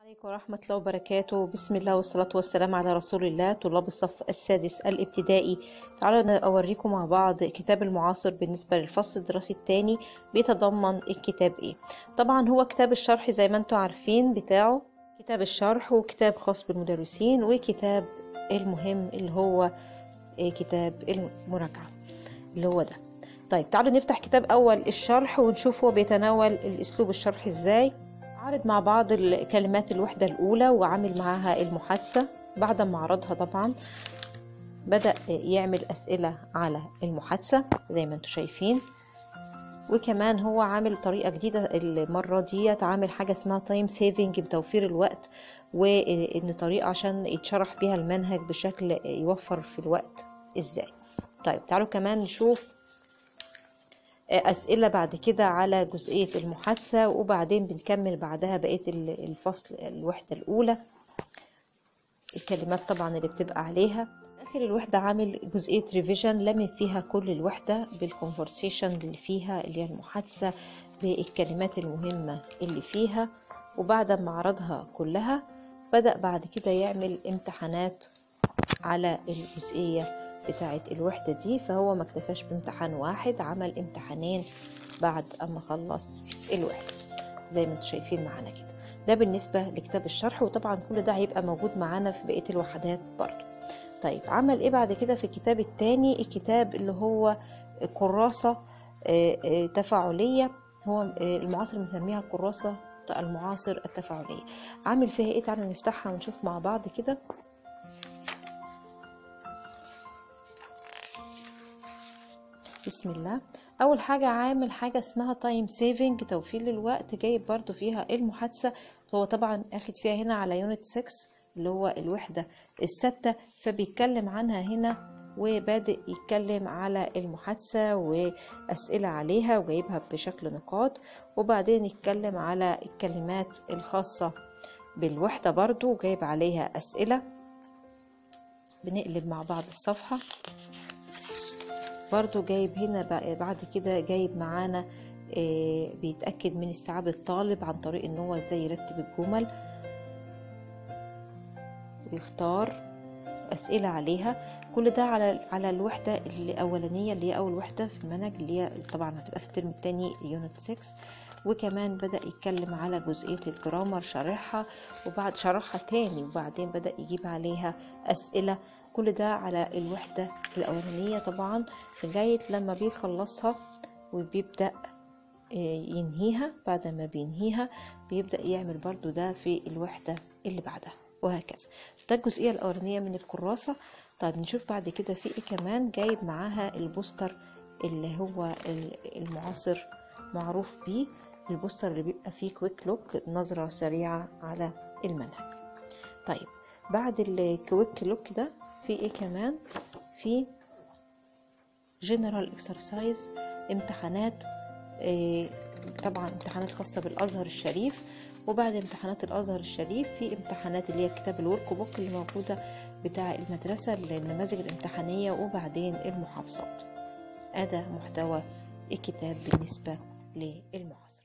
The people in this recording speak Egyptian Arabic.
عليكم ورحمة الله وبركاته بسم الله والصلاة والسلام على رسول الله طلاب الصف السادس الابتدائي تعالوا أنا أوريكم مع بعض كتاب المعاصر بالنسبة للفصل الدراسي الثاني بيتضمن الكتاب إيه طبعا هو كتاب الشرح زي ما انتم عارفين بتاعه كتاب الشرح وكتاب خاص بالمدرسين وكتاب المهم اللي هو إيه كتاب المراجعة اللي هو ده طيب تعالوا نفتح كتاب أول الشرح ونشوف هو بيتناول الأسلوب الشرح إزاي عرض مع بعض الكلمات الوحدة الأولى وعامل معاها المحادثة بعد ما عرضها طبعا بدأ يعمل أسئلة على المحادثة زي ما انتم شايفين وكمان هو عامل طريقة جديدة المرة دي عامل حاجة اسمها تايم سيفنج بتوفير الوقت وإن طريقة عشان يتشرح بيها المنهج بشكل يوفر في الوقت ازاي طيب تعالوا كمان نشوف أسئلة بعد كده على جزئية المحادثة وبعدين بنكمل بعدها بقية الفصل الوحدة الأولى الكلمات طبعا اللي بتبقى عليها آخر الوحدة عامل جزئية ريفيجن لمن فيها كل الوحدة بالكونفرسيشن اللي فيها اللي هي المحادثة بالكلمات المهمة اللي فيها وبعد ما عرضها كلها بدأ بعد كده يعمل امتحانات على الجزئية بتاعة الوحدة دي فهو ما اكتفاش بامتحان واحد عمل امتحانين بعد اما خلص الوحدة زي ما انتم شايفين معانا كده ده بالنسبة لكتاب الشرح وطبعا كل ده هيبقى موجود معانا في بقية الوحدات برضو طيب عمل ايه بعد كده في الكتاب التاني الكتاب اللي هو كراسة تفاعلية هو المعاصر مسميها كراسة المعاصر التفاعلية عامل فيها ايه تعالوا نفتحها ونشوف مع بعض كده بسم الله اول حاجه عامل حاجه اسمها تايم سيفنج توفير للوقت جايب برضو فيها المحادثه هو طبعا اخد فيها هنا على يونت 6 اللي هو الوحده السادسه فبيتكلم عنها هنا وبادئ يتكلم على المحادثة وأسئلة عليها وجايبها بشكل نقاط وبعدين يتكلم على الكلمات الخاصة بالوحدة برضو وجايب عليها أسئلة بنقلب مع بعض الصفحة برضو جايب هنا بعد كده جايب معانا بيتأكد من استيعاب الطالب عن طريق ان هو ازاي يرتب الجمل ويختار أسئلة عليها كل ده على على الوحدة الأولانية اللي هي أول وحدة في المنهج اللي هي طبعا هتبقى في الترم التاني يونت 6 وكمان بدأ يتكلم على جزئية الجرامر شارحها وبعد شرحها تاني وبعدين بدأ يجيب عليها أسئلة كل ده على الوحدة الأولانية طبعا لغاية لما بيخلصها وبيبدأ ينهيها بعد ما بينهيها بيبدأ يعمل برضو ده في الوحدة اللي بعدها وهكذا ده الجزئية الأولانية من الكراسة طيب نشوف بعد كده في ايه كمان جايب معاها البوستر اللي هو المعاصر معروف بيه البوستر اللي بيبقى فيه كويك لوك نظرة سريعة على المنهج طيب بعد الكويك لوك ده في ايه كمان في جنرال اكسرسايز امتحانات إيه طبعا امتحانات خاصة بالازهر الشريف وبعد امتحانات الازهر الشريف في امتحانات اللي هي كتاب الورك بوك اللي موجودة بتاع المدرسة النماذج الامتحانية وبعدين المحافظات هذا محتوى الكتاب بالنسبة للمعاصر